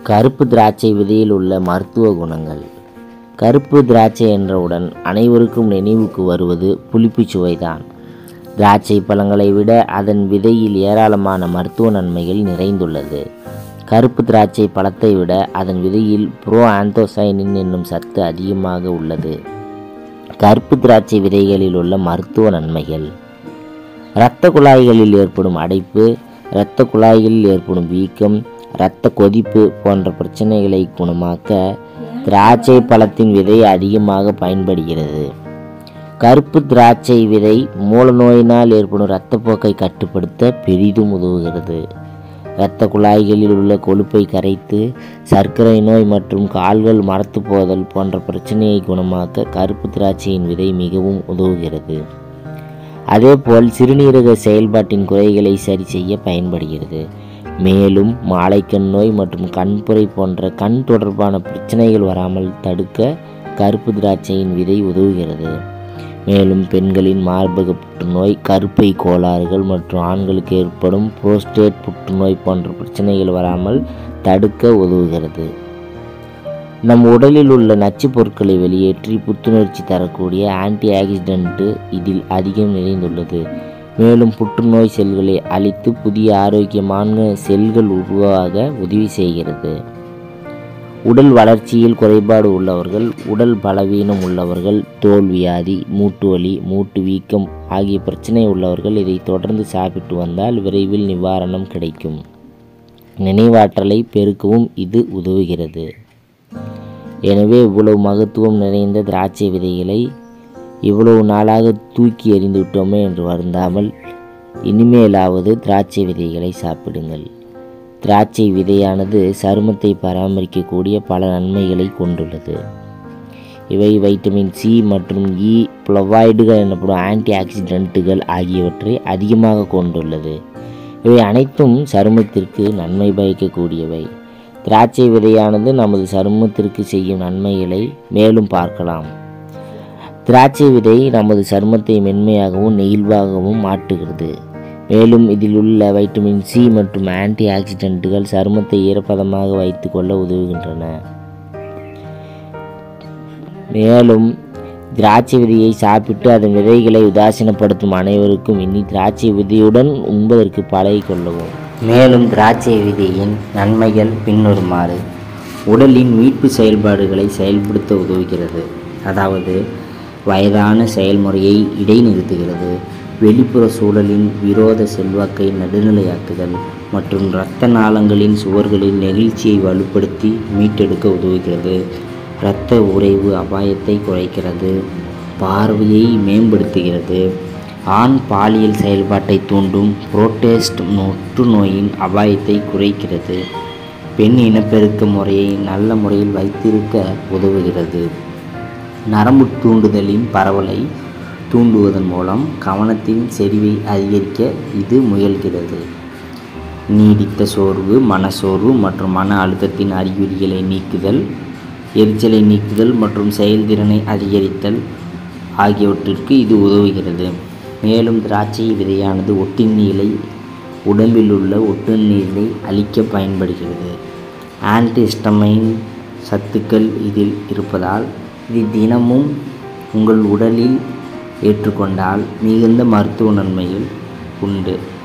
கருப்பு திராட்சை விதையில் உள்ள மருத்துவ குணங்கள் கருப்பு திராட்சை என்றவுடன் அனைவருக்கும் நினைவுக்கு வருவது புளிப்புச் சுவைதான் திராட்சை பழங்களை விட அதன் விதையில் ஏராளமான மருத்துவ நன்மைகள் நிறைந்துள்ளது கருப்பு திராட்சை பழத்தை விட அதன் விதையில் ப்ரோ ஆந்தோசைனின் என்னும் சத்து அதிகமாக உள்ளது கருப்பு திராட்சை விதைகளில் உள்ள மருத்துவ நன்மைகள் இரத்த குழாய்களில் ஏற்படும் அடைப்பு இரத்த குழாய்களில் ஏற்படும் வீக்கம் இரத்த கொதிப்பு போன்ற பிரச்சனைகளை குணமாக்க திராட்சை பழத்தின் விதை அதிகமாக பயன்படுகிறது கருப்பு திராட்சை விதை மூல நோயினால் ஏற்படும் இரத்தப்போக்கை கட்டுப்படுத்த பெரிதும் உதவுகிறது இரத்த குழாய்களில் உள்ள கொழுப்பை கரைத்து சர்க்கரை நோய் மற்றும் கால்கள் மரத்து போதல் போன்ற பிரச்சனையை குணமாக்க கருப்பு திராட்சையின் விதை மிகவும் உதவுகிறது அதேபோல் சிறுநீரக செயல்பாட்டின் குறைகளை சரி செய்ய பயன்படுகிறது மேலும் மாலைக்கண் நோய் மற்றும் கண்புரை போன்ற கண் தொடர்பான பிரச்சனைகள் வராமல் தடுக்க கருப்பு திராட்சையின் விதை உதவுகிறது மேலும் பெண்களின் மார்பக புற்றுநோய் கருப்பை கோளாறுகள் மற்றும் ஆண்களுக்கு ஏற்படும் புரோஸ்டேட் புற்றுநோய் போன்ற பிரச்சனைகள் வராமல் தடுக்க உதவுகிறது நம் உடலில் உள்ள நச்சுப் பொருட்களை வெளியேற்றி புத்துணர்ச்சி தரக்கூடிய ஆன்டி ஆக்சிடென்ட் இதில் அதிகம் நிறைந்துள்ளது மேலும் புற்றுநோய் செல்களை அழித்து புதிய ஆரோக்கியமான செல்கள் உருவாக உதவி செய்கிறது உடல் வளர்ச்சியில் குறைபாடு உள்ளவர்கள் உடல் பலவீனம் உள்ளவர்கள் தோல் வியாதி மூட்டு வலி மூட்டு வீக்கம் ஆகிய பிரச்சனை உள்ளவர்கள் இதை தொடர்ந்து சாப்பிட்டு வந்தால் விரைவில் நிவாரணம் கிடைக்கும் நினைவாற்றலை பெருக்கவும் இது உதவுகிறது எனவே இவ்வளவு மகத்துவம் நிறைந்த திராட்சை விதைகளை இவ்வளவு நாளாக தூக்கி எறிந்து விட்டோமே என்று வருந்தாமல் இனிமேலாவது திராட்சை விதைகளை சாப்பிடுங்கள் திராட்சை விதையானது சருமத்தை பராமரிக்கக்கூடிய பல நன்மைகளை கொண்டுள்ளது இவை வைட்டமின் சி மற்றும் இ புளவாய்டுகள் எனப்படும் ஆன்டி ஆக்சிடென்ட்டுகள் ஆகியவற்றை அதிகமாக கொண்டுள்ளது இவை அனைத்தும் சருமத்திற்கு நன்மை பயக்கக்கூடியவை திராட்சை விதையானது நமது சருமத்திற்கு செய்யும் நன்மைகளை மேலும் பார்க்கலாம் திராட்சை விதை நமது சருமத்தை மென்மையாகவும் நெகிழ்வாகவும் மாற்றுகிறது மேலும் இதில் உள்ள வைட்டமின் சி மற்றும் ஆன்டி ஆக்சிடென்ட்டுகள் சருமத்தை ஈரப்பதமாக வைத்துக்கொள்ள உதவுகின்றன மேலும் திராட்சை விதையை சாப்பிட்டு அதன் விதைகளை உதாசீனப்படுத்தும் அனைவருக்கும் இனி திராட்சை விதையுடன் உண்பதற்கு பழகிக்கொள்ளவும் மேலும் திராட்சை விதையின் நன்மைகள் பின்வருமாறு உடலின் மீட்பு செயல்பாடுகளை செயல்படுத்த உதவுகிறது அதாவது வயதான செயல்முறையை இடைநிறுத்துகிறது வெளிப்புற சூழலின் விரோத செல்வாக்கை நடுநிலையாக்குதல் மற்றும் இரத்த நாளங்களின் சுவர்களின் நெகிழ்ச்சியை வலுப்படுத்தி மீட்டெடுக்க உதவுகிறது இரத்த உறைவு அபாயத்தை குறைக்கிறது பார்வையை மேம்படுத்துகிறது ஆண் பாலியல் செயல்பாட்டை தூண்டும் புரோட்டேஸ்ட் நோயின் அபாயத்தை குறைக்கிறது பெண் இனப்பெருக்க முறையை நல்ல முறையில் வைத்திருக்க உதவுகிறது நரம்பு தூண்டுதலின் பரவலை தூண்டுவதன் மூலம் கவனத்தின் செறிவை அதிகரிக்க இது முயல்கிறது நீடித்த சோர்வு மனசோர்வு மற்றும் மன அழுத்தத்தின் அறிகுறிகளை நீக்குதல் எரிச்சலை நீக்குதல் மற்றும் செயல்திறனை அதிகரித்தல் ஆகியவற்றிற்கு இது உதவுகிறது மேலும் திராட்சை விதையானது ஒட்டுண்ணீரை உடம்பில் உள்ள ஒட்டுண்ணீரை அழிக்க பயன்படுகிறது ஆன்டிஸ்டமைன் சத்துக்கள் இதில் இருப்பதால் இது தினமும் உங்கள் உடலில் ஏற்றுக்கொண்டால் மிகுந்த மருத்துவ நன்மைகள் உண்டு